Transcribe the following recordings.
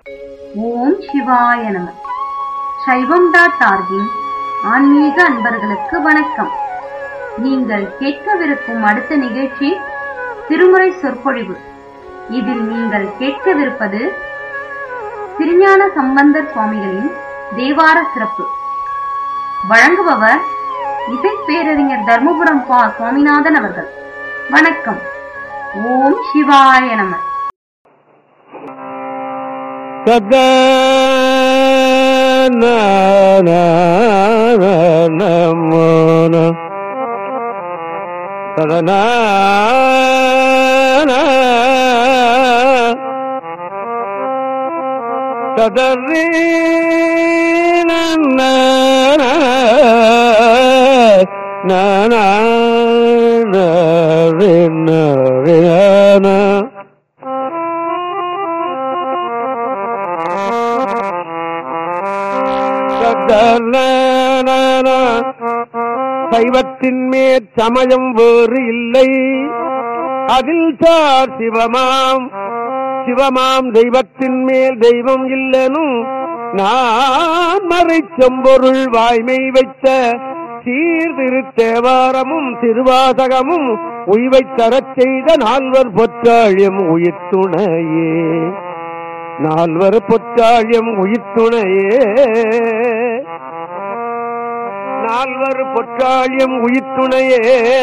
ஓம் சிவாய நம சைவம் டாட் ஆர்கின் ஆன்மீக அன்பர்களுக்கு வணக்கம் நீங்கள் கேட்கவிருக்கும் அடுத்த நிகழ்ச்சி திருமுறை சொற்பொழிவு இதில் நீங்கள் கேட்கவிருப்பது திருஞான சம்பந்தர் சுவாமிகளின் தேவார சிறப்பு வழங்குபவர் இசைப்பேரறிஞர் தர்மபுரம் பா சுவாமிநாதன் அவர்கள் வணக்கம் ஓம் சிவாய நம சதன சதரி சைவத்தின் மேற் சமயம் வேறு இல்லை அதில் சார் சிவமாம் சிவமாம் தெய்வத்தின் மேல் தெய்வம் இல்லனும் நான் மறை செம்பொருள் வாய்மை வைத்த சீர்திருத்தேவாரமும் திருவாசகமும் உய்வை தரச் செய்த நால்வர் பொற்றாழியம் உயிர் துணையே நால்வர் பொற்றாழியம் உயிர் துணையே நால்வர் பொற்றாழியம் உயிர் துணையே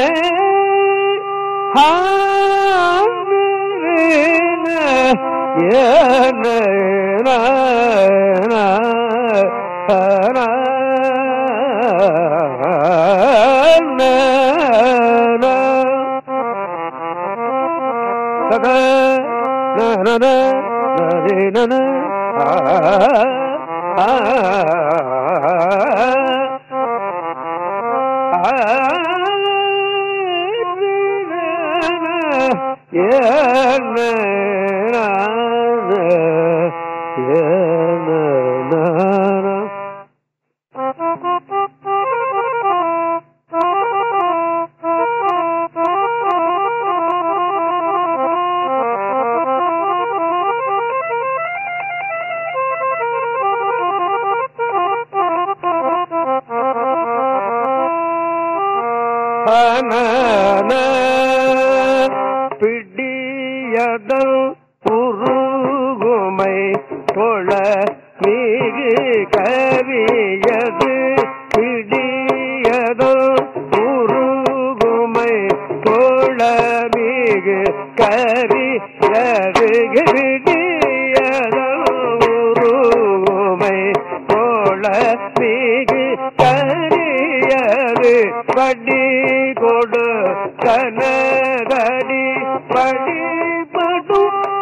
பிடியதல் உருகுமை தொழ மிகு கரியது பிடியதல் உருகுமை தொழ மிகு கரியது பிடியதல் உருகுமை தொழ மிகு கரியது படி கொடு கனதடி படி படு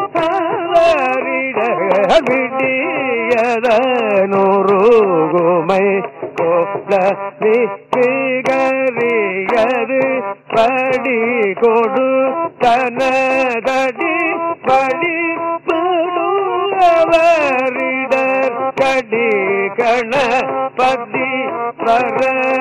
விடியதனுருகுமை கோல நிகரியது படி கொடு கனதடி படி படுவரிடர் கடி கண பதி வர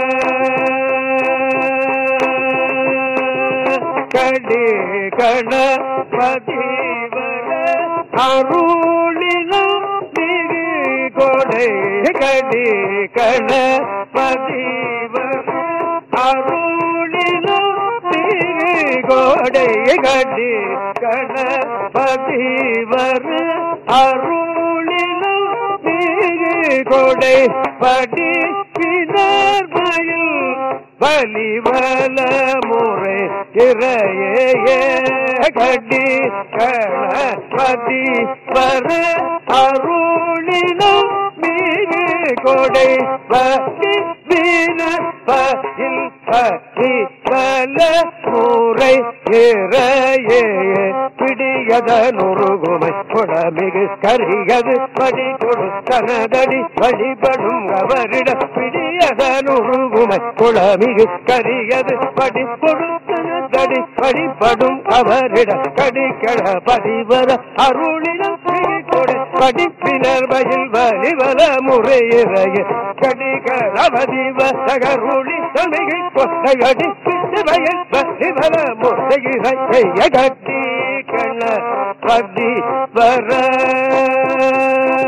கடி கண பதிவர அருளினம் திரு கொடை கடி கண பதிவர அருளினம் திரு கொடை கடி கண பதிவர அருளினம் திரு கொடை படி பின்னர் மயில் வலிவல முறை இறையே கடி கணபதி வர அருளினம் மீது கொடை பதி வீண பதில் பதி வல முறை இறையே பிடியத நுறுகுமை கொடமிகு கரிகது படி கொடு கனதடி வழிபடும் அவரிட பிடியத நுறுகுமை குளமிகு கரியது படி கொடுத்தடி வழிபடும் அவரிட கடிக்கட பதிவர அருளிடம் கொடை படிப்பினர் மயில் வலிவல முறையிறைய கடிகட பதிவ சகருளி தமிகை கொட்டகடி வயல் வலிவல முறையிறைய கட்டி கண்ண பதி வர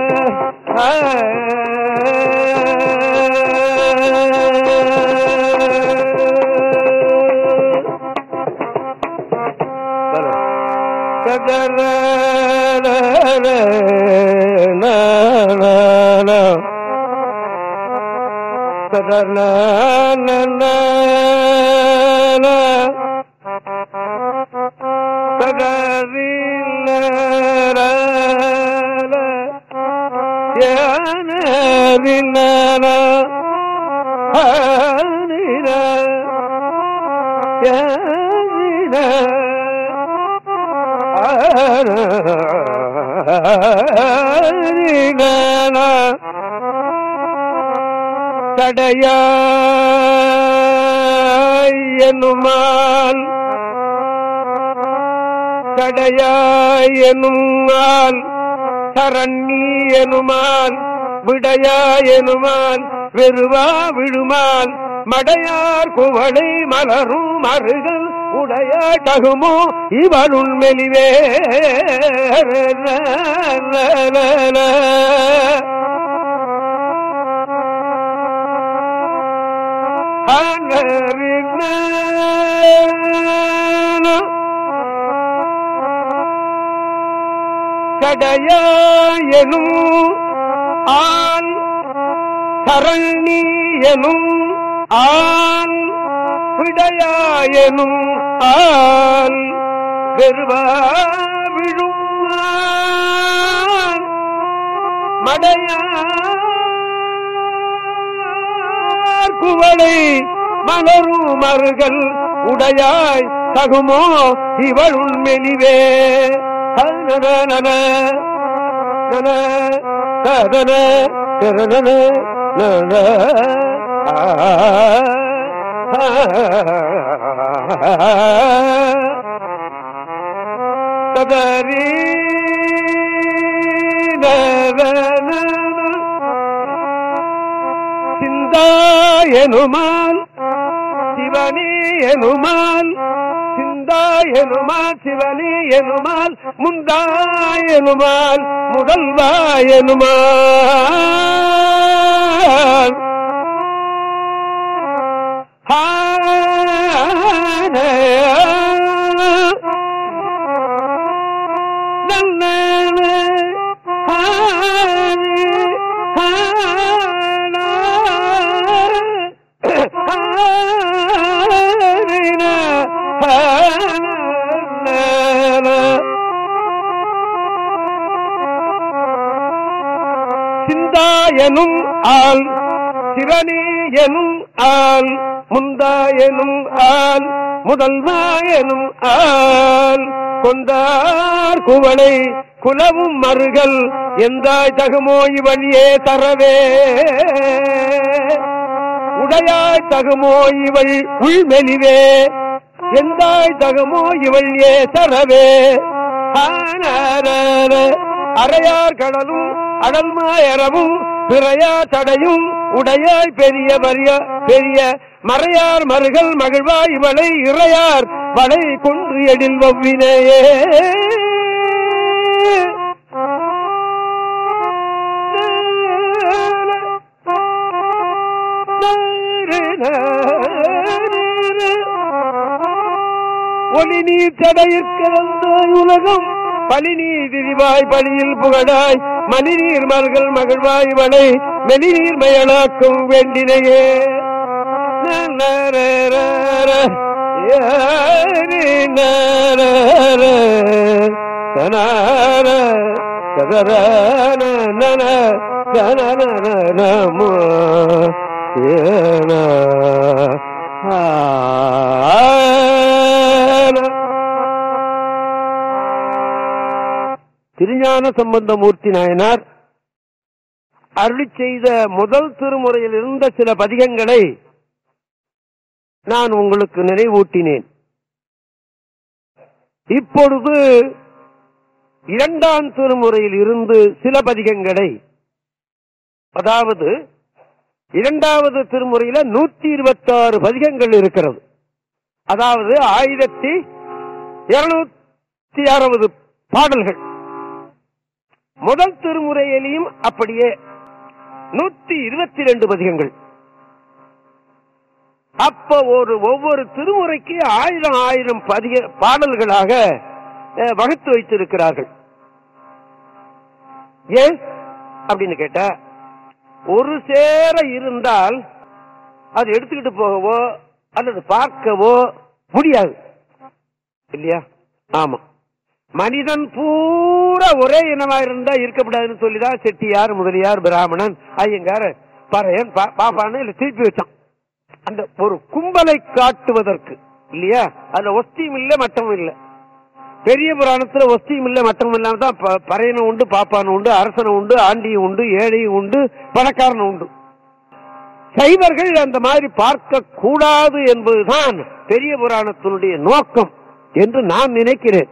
ததல தடையாய் என்னுமால் தடையாய் எனுமால் சரண்ணி எனுமால் விடையா எனுமால் வெறுவா விழுமால் மடையார் குவளை மலரும் மருகல் உடைய தகுமோ இவளுள் மெலிவே கடையாயனும் ஆள் சரண்ணி எனும் ஆள் விடையாயனும் ஆள் வெறுவா விழும் மடையார் குவளை மலரும் மருகள் உடையாய் தகுமோ இவள் மெலிவே நன நன நன ததன ததன நன ததரி சிந்தாயனுமால் சிவனே எனுமால் சிந்தாயனுமால் சிவனே எனுமால் முந்தாயனுமால் முதல்வாயனுமால் சிந்தாயனும் ஆள் சிவனேயனும் ஆள் முந்தாயனும் ஆள் முதல்வாயனும் ஆள் கொண்டார் குவளை குலவும் மருகள் எந்தாய் தகுமோ இவழியே தரவே உடையாய் தகுமோ இவள் உள்மெலிவே எந்தாய் தகுமோ இவள் ஏ தரவே ஆனார அறையார் கடலும் அடல்மாயரவும் பிறையா தடையும் உடையாய் பெரிய வரிய பெரிய மறையார் மருகள் மகிழ்வாய் இவளை இறையார் வளை கொன்று எழில் வவ்வினையே ஒளி நீர் தடையிற்கிறந்த உலகம் பழி நீர் விரிவாய் பழியில் புகழாய் மணி நீர் மல்கள் மகிழ்வாய் வளை மெலி நீர் மயனாக்கும் வேண்டினையே திருஞான சம்பந்தமூர்த்தி நாயனார் அருளி செய்த முதல் திருமுறையில் இருந்த சில பதிகங்களை நான் உங்களுக்கு நினைவூட்டினேன் இப்பொழுது இரண்டாம் திருமுறையில் இருந்து சில பதிகங்களை அதாவது இரண்டாவது திருமுறையில நூத்தி இருபத்தி ஆறு பதிகங்கள் இருக்கிறது அதாவது ஆயிரத்தி இருநூத்தி அறுபது பாடல்கள் முதல் திருமுறையிலையும் அப்படியே நூத்தி இருபத்தி ரெண்டு பதிகங்கள் அப்ப ஒரு ஒவ்வொரு திருமுறைக்கு ஆயிரம் ஆயிரம் பதிக பாடல்களாக அஹ், வகுத்து வைத்திருக்கிறார்கள் ஏன் அப்படின்னு கேட்டா ஒரு சேர இருந்தால் அது எடுத்துக்கிட்டு போகவோ அல்லது பார்க்கவோ முடியாது இல்லையா ஆமா மனிதன் பூரா ஒரே இனமா இருந்தா இருக்கக்கூடாதுன்னு சொல்லிதான் செட்டியார் முதலியார் பிராமணன் ஐயங்கார் பறையன் பா- பாப்பான்னு இல்ல திருப்பி வச்சான் அந்த ஒரு கும்பலை காட்டுவதற்கு இல்லையா அதுல ஒஸ்தியும் இல்ல மட்டமும் இல்ல பெரிய புராணத்துல ஒஸ்தியும் இல்ல மட்டமும் இல்லாம தான் ப- பறையனும் உண்டு பாப்பானும் உண்டு அரசனும் உண்டு ஆண்டியும் உண்டு ஏழையும் உண்டு பணக்காரனும் உண்டு சைவர்கள் அந்த மாதிரி பார்க்க கூடாது என்பதுதான் பெரிய புராணத்தினுடைய நோக்கம் என்று நான் நினைக்கிறேன்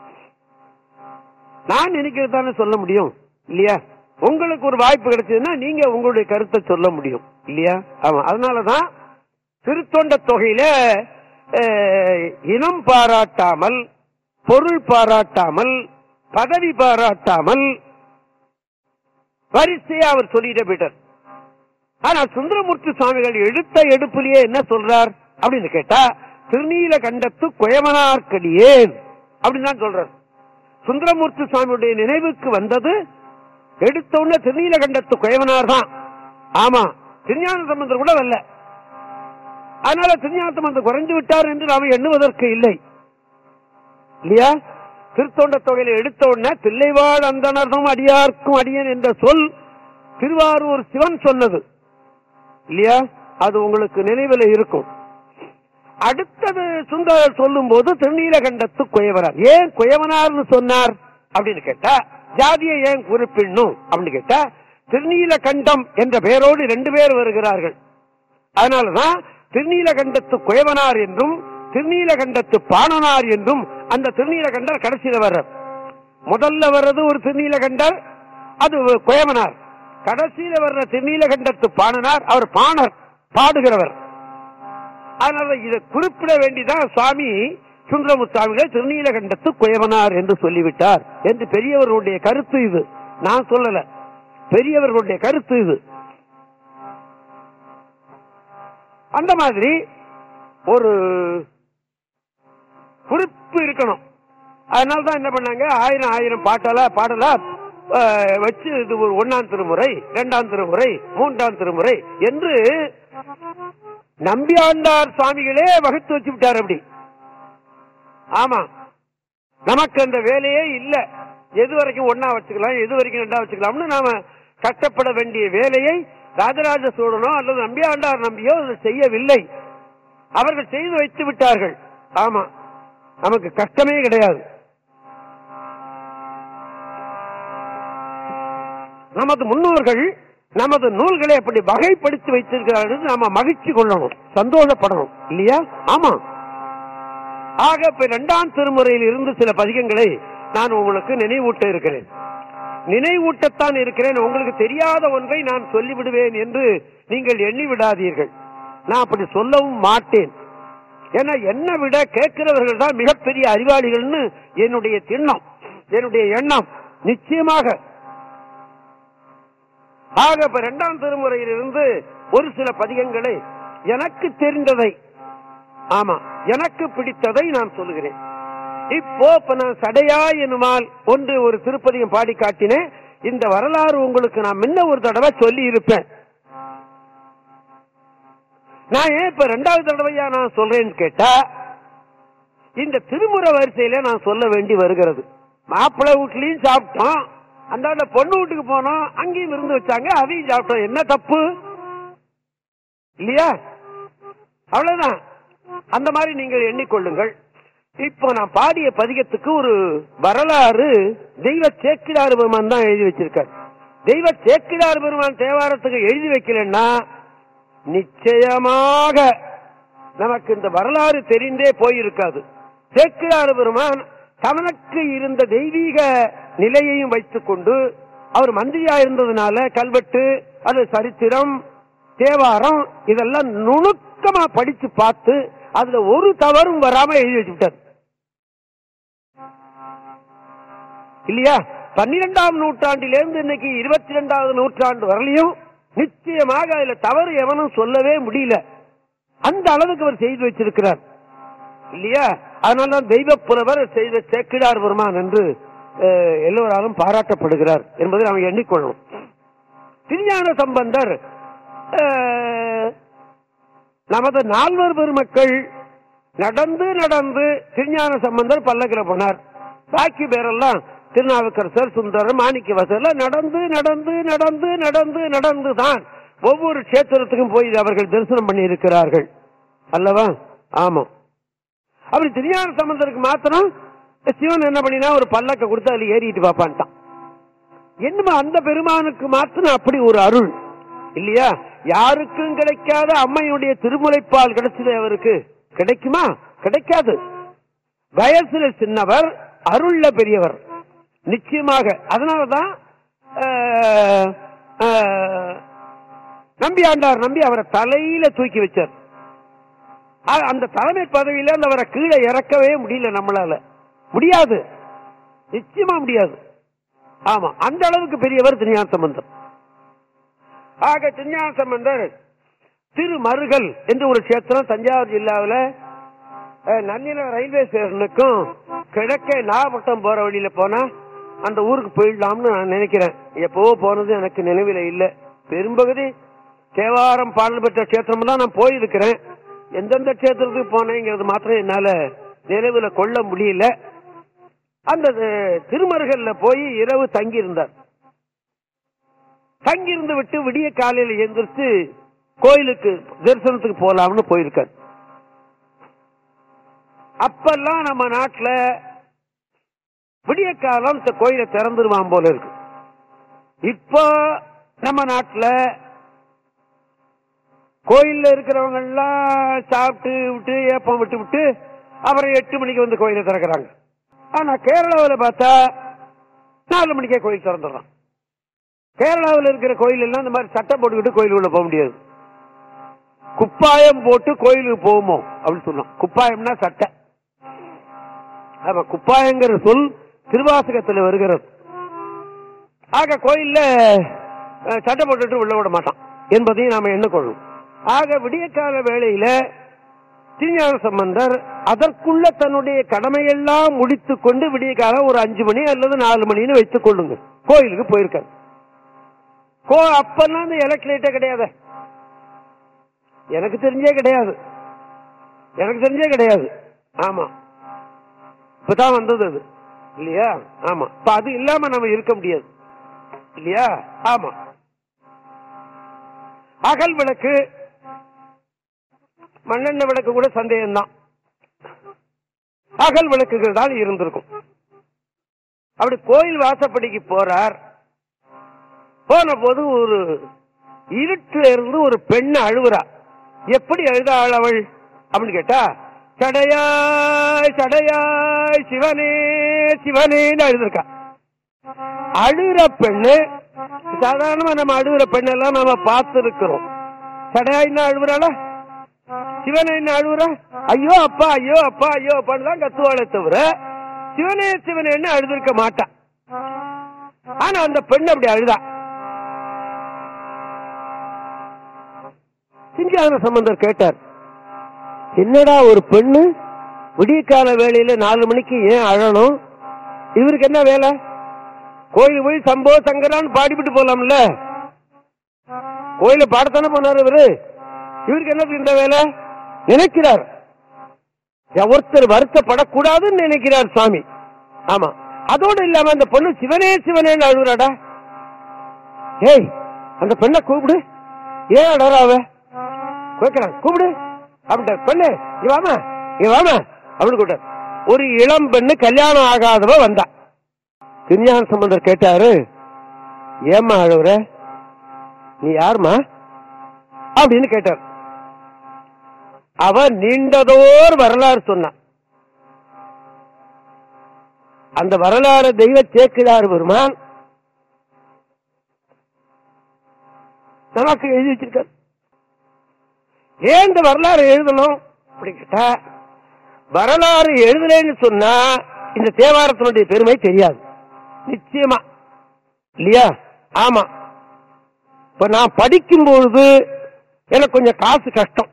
நான் நினைக்கிறது தானே சொல்ல முடியும் இல்லையா உங்களுக்கு ஒரு வாய்ப்பு கிடைச்சதுன்னா நீங்க உங்களுடைய கருத்தை சொல்ல முடியும் இல்லையா ஆமா அதனாலதான் திருத்தொண்ட தொகையில அஹ், இனம் பாராட்டாமல் பொருள் பாராட்டாமல் பதவி பாராட்டாமல் வரிசையா அவர் சொல்லிட்டு போயிட்டார் ஆனா சுந்தரமூர்த்தி சுவாமிகள் எடுத்த எடுப்பிலேயே என்ன சொல்றார் அப்படின்னு கேட்டா திருநீல கண்டத்து குயமனார்க்கடியேன் அப்படின்னு தான் சொல்றார் சுந்தரமூர்த்தி சுவாமியுடைய நினைவுக்கு வந்தது எடுத்த உடனே திருநீல கண்டத்து குயவனார் தான் ஆமா திருஞான சம்பந்தர் கூட வரல அதனால திருஞான சம்பந்தர் குறைஞ்சு விட்டார் என்று நாம் எண்ணுவதற்கு இல்லை இல்லையா திருத்தொண்ட தொகையில எடுத்த உடனே தில்லைவாழ் அந்தனர்தம் அடியார்க்கும் அடியன் என்ற சொல் திருவாரூர் சிவன் சொன்னது இல்லையா அது உங்களுக்கு நினைவில் இருக்கும் அடுத்தது சுந்தரர் சொல்லும் போது திருநீலகண்டத்து குயவனார் ஏன் குயவனார்னு சொன்னார் அப்படின்னு கேட்டா ஜாதியை ஏன் குறிப்பிடணும் அப்படின்னு கேட்டா திருநீலகண்டம் என்ற பெயரோடு ரெண்டு பேர் வருகிறார்கள் அதனாலதான் திருநீலகண்டத்து குயவனார் என்றும் திருநீலகண்டத்து பாணனார் என்றும் அந்த திருநீலகண்டர் கடைசியில வர்றார் முதல்ல வர்றது ஒரு திருநீலகண்டர் அது குயவனார் கடைசியில வர்ற திருநீலகண்டத்து பாணனார் அவர் பாணர் பாடுகிறவர் அதனால இதை குறிப்பிட வேண்டிதான் சுவாமி சுந்தரமுத்தாமிகள் திருநீலகண்டத்து குயவனார் என்று சொல்லிவிட்டார் என்று பெரியவர்களுடைய கருத்து இது நான் சொல்லல பெரியவர்களுடைய கருத்து இது அந்த மாதிரி ஒரு குறிப்பு இருக்கணும் அதனால தான் என்ன பண்ணாங்க ஆயிரம் ஆயிரம் பாட்டலா பாடலா அஹ், வச்சு இது ஒரு ஒன்னாம் திருமுறை இரண்டாம் திருமுறை மூன்றாம் திருமுறை என்று நம்பியாண்டார் சுவாமிகளே வகுத்து வச்சு விட்டார் அப்படி ஆமா நமக்கு அந்த வேலையே இல்ல எது வரைக்கும் ஒன்னா வச்சுக்கலாம் எது வரைக்கும் ரெண்டா வச்சுக்கலாம்னு நாம கஷ்டப்பட வேண்டிய வேலையை ராஜராஜ சோழனோ அல்லது நம்பியாண்டார் நம்பியோ அதை செய்யவில்லை அவர்கள் செய்து வைத்து விட்டார்கள் ஆமா நமக்கு கஷ்டமே கிடையாது நமது முன்னோர்கள் நமது நூல்களை அப்படி வகைப்படுத்தி வைத்திருக்கிறார்கள் நாம மகிழ்ச்சி கொள்ளணும் சந்தோஷப்படணும் இல்லையா ஆமா ஆக இப்ப இரண்டாம் திருமுறையில் இருந்து சில பதிகங்களை நான் உங்களுக்கு நினைவூட்ட இருக்கிறேன் நினைவூட்டத்தான் இருக்கிறேன் உங்களுக்கு தெரியாத ஒன்றை நான் சொல்லிவிடுவேன் என்று நீங்கள் எண்ணி விடாதீர்கள் நான் அப்படி சொல்லவும் மாட்டேன் ஏன்னா என்னை விட கேட்கிறவர்கள் தான் மிகப்பெரிய அறிவாளிகள்னு என்னுடைய திண்ணம் என்னுடைய எண்ணம் நிச்சயமாக ஆக இப்ப இரண்டாம் திருமுறையிலிருந்து ஒரு சில பதிகங்களை எனக்கு தெரிந்ததை ஆமா எனக்கு பிடித்ததை நான் சொல்லுகிறேன் இப்போ இப்ப நான் சடையா எனுமால் ஒன்று ஒரு திருப்பதியம் பாடி காட்டினேன் இந்த வரலாறு உங்களுக்கு நான் முன்ன ஒரு தடவை சொல்லி இருப்பேன் நான் ஏன் இப்ப ரெண்டாவது தடவையா நான் சொல்றேன்னு கேட்டா இந்த திருமுறை வரிசையில நான் சொல்ல வேண்டி வருகிறது மாப்பிள்ளை வீட்லயும் சாப்பிட்டோம் அந்த பொண்ணு வீட்டுக்கு போனோம் அங்கேயும் இருந்து வச்சாங்க அதையும் சாப்பிட்டோம் என்ன தப்பு இல்லையா அவ்வளவுதான் அந்த மாதிரி நீங்கள் எண்ணிக்கொள்ளுங்கள் இப்போ நான் பாடிய பதிகத்துக்கு ஒரு வரலாறு தெய்வ சேக்கிடார் பெருமான் தான் எழுதி வச்சிருக்கார் தெய்வ சேக்கிடார் பெருமான் தேவாரத்துக்கு எழுதி வைக்கலன்னா நிச்சயமாக நமக்கு இந்த வரலாறு தெரிந்தே போயிருக்காது சேக்கிடார் பெருமான் தனக்கு இருந்த தெய்வீக நிலையையும் வைத்துக் கொண்டு அவர் மந்திரியா இருந்ததுனால கல்வெட்டு அது சரித்திரம் தேவாரம் இதெல்லாம் நுணுக்கமா படிச்சு பார்த்து அதுல ஒரு தவறும் வராம எழுதி வச்சுட்டார் இல்லையா பன்னிரெண்டாம் நூற்றாண்டிலிருந்து இன்னைக்கு இருபத்தி ரெண்டாவது நூற்றாண்டு வரலையும் நிச்சயமாக அதுல தவறு எவனும் சொல்லவே முடியல அந்த அளவுக்கு அவர் செய்து வச்சிருக்கிறார் இல்லையா அதனால்தான் தெய்வ புலவர் செய்த சேக்கிடார் பெருமான் என்று அஹ், எல்லோராலும் பாராட்டப்படுகிறார் என்பதை நாம் எண்ணிக்கொள்ளணும் திருஞான சம்பந்தர் அஹ், நமது நால்வர் பெருமக்கள் நடந்து நடந்து திருஞான சம்பந்தர் பல்லக்கில போனார் பாக்கி பேரெல்லாம் திருநாவுக்கரசர் சுந்தரர் மாணிக்க வாசகர் நடந்து நடந்து நடந்து நடந்து நடந்து தான் ஒவ்வொரு கஷேத்திரத்துக்கும் போய் அவர்கள் தரிசனம் பண்ணி இருக்கிறார்கள் அல்லவா ஆமா அப்படி திருஞான சம்பந்தருக்கு மாத்திரம் சிவன் என்ன பண்ணினா ஒரு பல்லக்க கொடுத்து அதுல ஏறிட்டு பாப்பான்ட்டான் என்னமா அந்த பெருமானுக்கு மாத்திரம் அப்படி ஒரு அருள் இல்லையா யாருக்கும் கிடைக்காத அம்மையுடைய திருமுலைப்பால் கிடைச்சது அவருக்கு கிடைக்குமா கிடைக்காது வயசுல சின்னவர் அருள்ல பெரியவர் நிச்சயமாக அதனாலதான் ஆஹ், ஆஹ், நம்பி ஆண்டார் நம்பி அவரை தலையில தூக்கி வச்சார் ஆ- அந்த தலைமை பதவியில இருந்து அவரை கீழே இறக்கவே முடியல நம்மளால முடியாது நிச்சயமா முடியாது ஆமா அந்த அளவுக்கு பெரியவர் திருஞான சம்பந்தர் ஆக திருஞான சம்பந்தர் திருமருகல் என்று ஒரு கஷேத்திரம் தஞ்சாவூர் ஜில்லாவில் நன்னிலம் ரயில்வே ஸ்டேஷனுக்கும் கிழக்கே நாகப்பட்டினம் போற வழியில போனா அந்த ஊருக்கு போயிடலாம்னு நான் நினைக்கிறேன் எப்பவோ போனது எனக்கு நினைவில் இல்லை பெரும்பகுதி தேவாரம் பாடல் பெற்ற கஷேத்திரம் தான் நான் போயிருக்கிறேன் எந்தெந்த கஷேத்திரத்துக்கு போனேங்கிறது மாத்திரம் என்னால நினைவுல கொள்ள முடியல அந்த அஹ், திருமருகல்ல போய் இரவு தங்கி இருந்தார் தங்கியிருந்து விட்டு விடிய காலையில எந்திரிச்சு கோயிலுக்கு தரிசனத்துக்கு போலாம்னு போயிருக்கார் அப்பெல்லாம் நம்ம நாட்டுல விடிய காலம் இந்த கோயிலை திறந்துருவான் போல இருக்கு இப்போ நம்ம நாட்டுல கோயில்ல இருக்கிறவங்க எல்லாம் சாப்பிட்டு விட்டு ஏப்பம் விட்டு விட்டு அப்புறம் எட்டு மணிக்கு வந்து கோயிலை திறக்கிறாங்க ஆனா கேரளாவில் பார்த்தா நாலு மணிக்கே கோயில் திறந்துடுறான் கேரளாவில் இருக்கிற கோயில் எல்லாம் இந்த மாதிரி சட்டை போட்டுக்கிட்டு கோயிலுக்குள்ள போக முடியாது குப்பாயம் போட்டு கோயிலுக்கு போகுமோ அப்படின்னு சொன்னோம் குப்பாயம்னா சட்டை ஆமா குப்பாயங்கிற சொல் திருவாசகத்தில் வருகிறது ஆக கோயில்ல அஹ், சட்டை போட்டுட்டு உள்ள விட மாட்டான் என்பதையும் நாம எண்ணிக்கொள்ளும் ஆக விடியற்கால வேளையில திருஞான சம்பந்தர் அதற்குள்ள தன்னுடைய கடமையெல்லாம் முடித்துக் கொண்டு விடிய காலம் ஒரு அஞ்சு மணி அல்லது நாலு மணின்னு வைத்துக் கொள்ளுங்க கோயிலுக்கு போயிருக்காரு கோ அப்பெல்லாம் இந்த எலக்ட்ரேட்டே கிடையாது எனக்கு தெரிஞ்சே கிடையாது எனக்கு தெரிஞ்சே கிடையாது ஆமா இப்பதான் வந்தது அது இல்லையா ஆமா இப்ப அது இல்லாம நம்ம இருக்க முடியாது இல்லையா ஆமா அகல் விளக்கு மண்ணெண்ணெய் விளக்கு கூட சந்தேகம்தான் அகல் விளக்குகள் தான் இருந்திருக்கும் அப்படி கோயில் வாசப்படிக்கு போறார் போன போது ஒரு இருட்டுல இருந்து ஒரு பெண் அழுவுறா எப்படி அழுதாள் அவள் அப்படின்னு கேட்டா சடையாய் சடையாய் சிவனே சிவனேன்னு அழுதுருக்கா அழுகிற பெண்ணு சாதாரணமா நம்ம அழுகிற பெண்ணெல்லாம் நம்ம பார்த்திருக்கிறோம் சடையாயின்னு அழுகுறாளா சிவனை என்ன அழுகுறா ஐயோ அப்பா ஐயோ அப்பா ஐயோ அப்பான்னு தான் கத்துவாளே தவிர சிவனே சிவனேன்னு அழுதுருக்க மாட்டா ஆனா அந்த பெண் அப்படி அழுதா சிஞ்சான சம்பந்தர் கேட்டார் என்னடா ஒரு பெண்ணு விடியற்கால வேலையில நாலு மணிக்கு ஏன் அழணும் இவருக்கு என்ன வேலை கோயில் போய் சம்போ சங்கரான்னு பாடிவிட்டு போலாம்ல கோயில பாடத்தானே போனாரு இவரு இவருக்கு என்ன இந்த வேலை நினைக்கிறார் ஒருத்தர் வருத்தப்படக்கூடாதுன்னு நினைக்கிறார் சுவாமி ஆமா அதோடு இல்லாம அந்த பொண்ணு சிவனே சிவனேன்னு அழுகுறாடா ஏய் அந்த பெண்ணை கூப்பிடு ஏன் அழறா அவ கேட்கிறான் கூப்பிடு அப்படின்ட்டார் பெண்ணு நீ வாமா நீ வாமா அப்படின்னு கூப்பிட்டார் ஒரு இளம் பெண்ணு கல்யாணம் ஆகாதவ வந்தா திருஞான சம்பந்தர் கேட்டாரு ஏம்மா அழுவுற நீ யாருமா அப்படின்னு கேட்டார் அவ நீண்டதோர் வரலாறு சொன்னான் அந்த வரலாறு தெய்வ சேக்கிடார் பெருமான் நமக்கு எழுதி வச்சிருக்கார் ஏன் இந்த வரலாறு எழுதணும் அப்படி கேட்டா வரலாறு எழுதலைன்னு சொன்னா இந்த தேவாரத்தினுடைய பெருமை தெரியாது நிச்சயமா இல்லையா ஆமா இப்ப நான் படிக்கும் பொழுது எனக்கு கொஞ்சம் காசு கஷ்டம்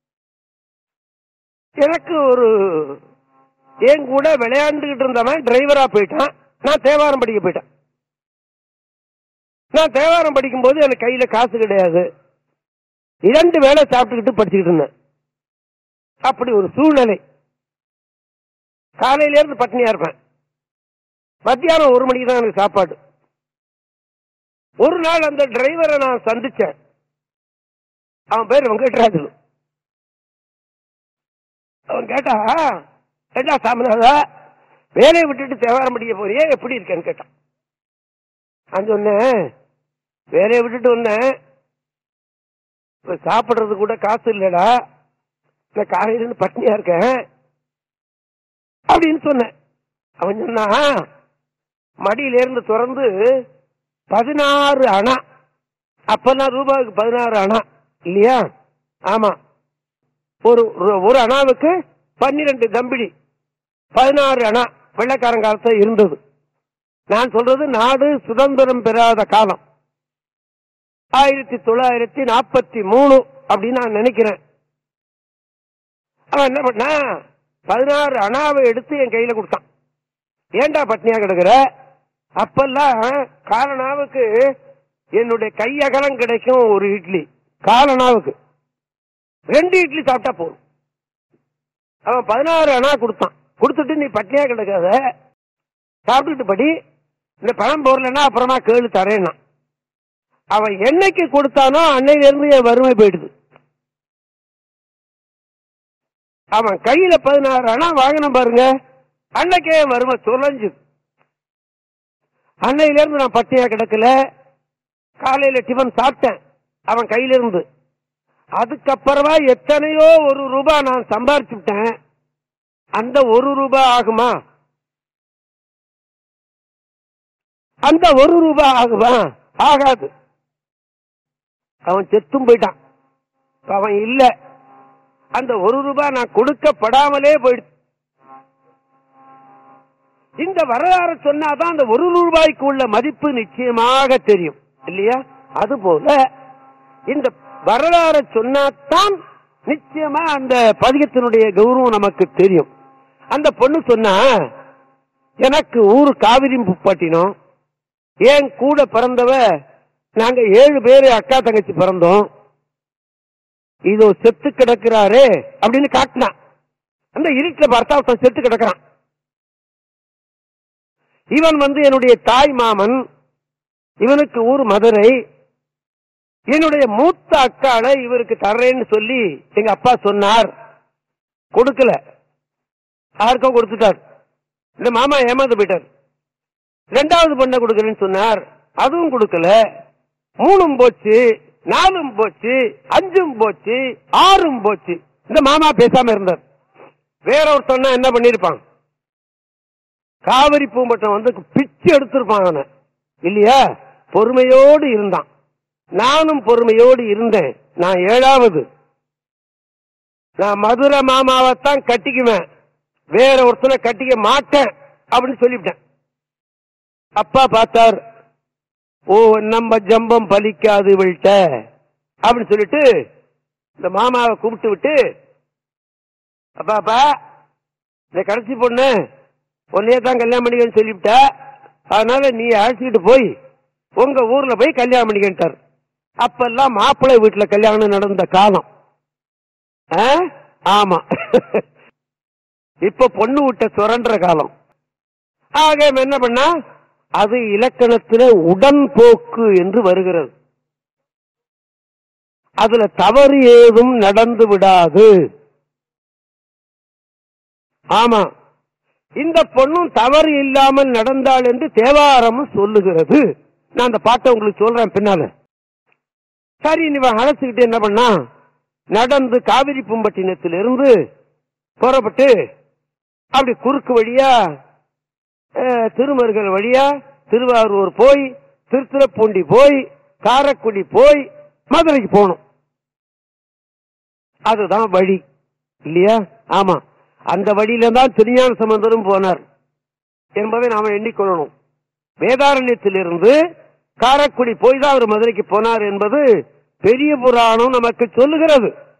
எனக்கு ஒரு என் கூட விளையாண்டுகிட்டு இருந்தவன் டிரைவரா போயிட்டான் நான் தேவாரம் படிக்க போயிட்டேன் நான் தேவாரம் படிக்கும்போது எனக்கு கையில காசு கிடையாது இரண்டு வேளை சாப்பிட்டுக்கிட்டு படிச்சுக்கிட்டு இருந்தேன் அப்படி ஒரு சூழ்நிலை காலையில இருந்து பட்னியா இருப்பேன் மத்தியானம் ஒரு மணிக்கு தான் எனக்கு சாப்பாடு ஒரு நாள் அந்த டிரைவரை நான் சந்திச்சேன் அவன் பேர் வெங்கட்ராஜன் அவன் கேட்டா ஏண்டா சாமிநாதா வேலையை விட்டுட்டு தேவாரம் படிக்க போறியே எப்படி இருக்கேன்னு கேட்டான் நான் சொன்னேன் வேலையை விட்டுட்டு வந்தேன் இப்ப சாப்பிடுறது கூட காசு இல்லடா நான் காலையில இருந்து பட்னியா இருக்கேன் அப்படின்னு சொன்னேன் அவன் சொன்னா மடியில இருந்து திறந்து பதினாறு அணா அப்பெல்லாம் ரூபாய்க்கு பதினாறு அணா இல்லையா ஆமா ஒரு ஒரு அணாவுக்கு பன்னிரண்டு தம்பிடி பதினாறு அணா வெள்ளக்காரங்காலத்தில் இருந்தது நான் சொல்றது நாடு சுதந்திரம் பெறாத காலம் ஆயிரத்தி தொள்ளாயிரத்தி நாற்பத்தி மூணு அப்படின்னு நான் நினைக்கிறேன் அவன் என்ன பண்ணா பதினாறு அணாவை எடுத்து என் கையில கொடுத்தான் ஏண்டா பட்னியா கிடக்குற அப்பெல்லாம் காலனாவுக்கு என்னுடைய கையகலம் கிடைக்கும் ஒரு இட்லி காலனாவுக்கு ரெண்டு இட்லி சாப்பிட்டா போதும் அவன் பதினாறு அணா கொடுத்தான் கொடுத்துட்டு நீ பட்னியா கிடக்காத சாப்பிட்டுட்டு படி இந்த பணம் போடலன்னா அப்புறமா கேளு தரேன்னா அவன் என்னைக்கு கொடுத்தானோ அன்னையில இருந்து என் வறுமை போயிடுது அவன் கையில பதினாறு அணா வாங்கின பாருங்க அன்னைக்கே என் வறுமை தொலைஞ்சுது அன்னையில இருந்து நான் பட்டியா கிடக்கல காலையில டிஃபன் சாப்பிட்டேன் அவன் கையில இருந்து அதுக்கப்புறமா எத்தனையோ ஒரு ரூபாய் நான் சம்பாரிச்சுட்டேன் அந்த ஒரு ரூபாய் ஆகுமா அந்த ஒரு ரூபாய் ஆகுமா ஆகாது அவன் செத்தும் போயிட்டான் இப்ப அவன் இல்ல அந்த ஒரு ரூபாய் நான் கொடுக்கப்படாமலே போயிடுச்சு இந்த வரலாறு சொன்னாதான் அந்த ஒரு ரூபாய்க்கு உள்ள மதிப்பு நிச்சயமாக தெரியும் இல்லையா அதுபோல இந்த வரலாறு சொன்னாதான் நிச்சயமா அந்த பதிகத்தினுடைய கௌரவம் நமக்கு தெரியும் அந்த பொண்ணு சொன்னா எனக்கு ஊரு காவிரி முப்பட்டினம் ஏன் கூட பிறந்தவ நாங்க ஏழு பேரு அக்கா தங்கச்சி பிறந்தோம் இதோ செத்து கிடக்கிறாரே அப்படின்னு காட்டினான் அந்த இருட்டுல பார்த்தா ஒருத்தன் செத்து கிடக்கிறான் இவன் வந்து என்னுடைய தாய் மாமன் இவனுக்கு ஊர் மதுரை என்னுடைய மூத்த அக்காளை இவருக்கு தர்றேன்னு சொல்லி எங்க அப்பா சொன்னார் கொடுக்கல யாருக்கோ கொடுத்துட்டார் இந்த மாமா ஏமாந்து போயிட்டார் ரெண்டாவது பொண்ணை கொடுக்கறேன்னு சொன்னார் அதுவும் கொடுக்கல மூணும் போச்சு நாலும் போச்சு அஞ்சும் போச்சு ஆறும் போச்சு இந்த மாமா பேசாம இருந்தார் வேற ஒருத்தன்னா என்ன பண்ணிருப்பான் காவிரி பூம்பட்டம் வந்து பிச்சு எடுத்திருப்பான் அவனை இல்லையா பொறுமையோடு இருந்தான் நானும் பொறுமையோடு இருந்தேன் நான் ஏழாவது நான் மதுரை மாமாவைத்தான் கட்டிக்குவேன் வேற ஒருத்தனை கட்டிக்க மாட்டேன் அப்படின்னு சொல்லிவிட்டேன் அப்பா பார்த்தார் ஓ நம்ம ஜம்பம் பலிக்காது இவள்கிட்ட அப்படின்னு சொல்லிட்டு இந்த மாமாவை கூப்பிட்டு விட்டு அப்பா அப்பா இந்த கடைசி பொண்ணு உன்னையே தான் கல்யாணம் பண்ணிக்கன்னு சொல்லிவிட்ட அதனால நீ அழைச்சிக்கிட்டு போய் உங்க ஊர்ல போய் கல்யாணம் பண்ணிக்கிட்டார் அப்பெல்லாம் மாப்பிள்ளை வீட்டுல கல்யாணம் நடந்த காலம் ஆ? ஆமா இப்ப பொண்ணு விட்ட சுரண்ட காலம் ஆக இவன் என்ன பண்ணா அது இலக்கணத்தில உடன்போக்கு என்று வருகிறது அதுல தவறு ஏதும் நடந்து விடாது ஆமா இந்த பொண்ணும் தவறு இல்லாமல் நடந்தாள் என்று தேவாரமும் சொல்லுகிறது நான் அந்த பாட்டை உங்களுக்கு சொல்றேன் பின்னால சரி நீ அழைச்சுக்கிட்டு என்ன பண்ணா நடந்து காவிரி பூம்பட்டினத்திலிருந்து புறப்பட்டு அப்படி குறுக்கு வழியா அஹ், திருமருகல் வழியா திருவாரூர் போய் திருத்துறைப்பூண்டி போய் காரைக்குடி போய் மதுரைக்கு போகணும் அதுதான் வழி இல்லையா ஆமா அந்த வழியில தான் திருஞான சம்பந்தரும் போனார் என்பதை நாம எண்ணிக்கொள்ளணும் வேதாரண்யத்திலிருந்து காரைக்குடி போய் தான் அவர் மதுரைக்கு போனார் என்பது பெரிய புராணம் நமக்கு சொல்லுகிறது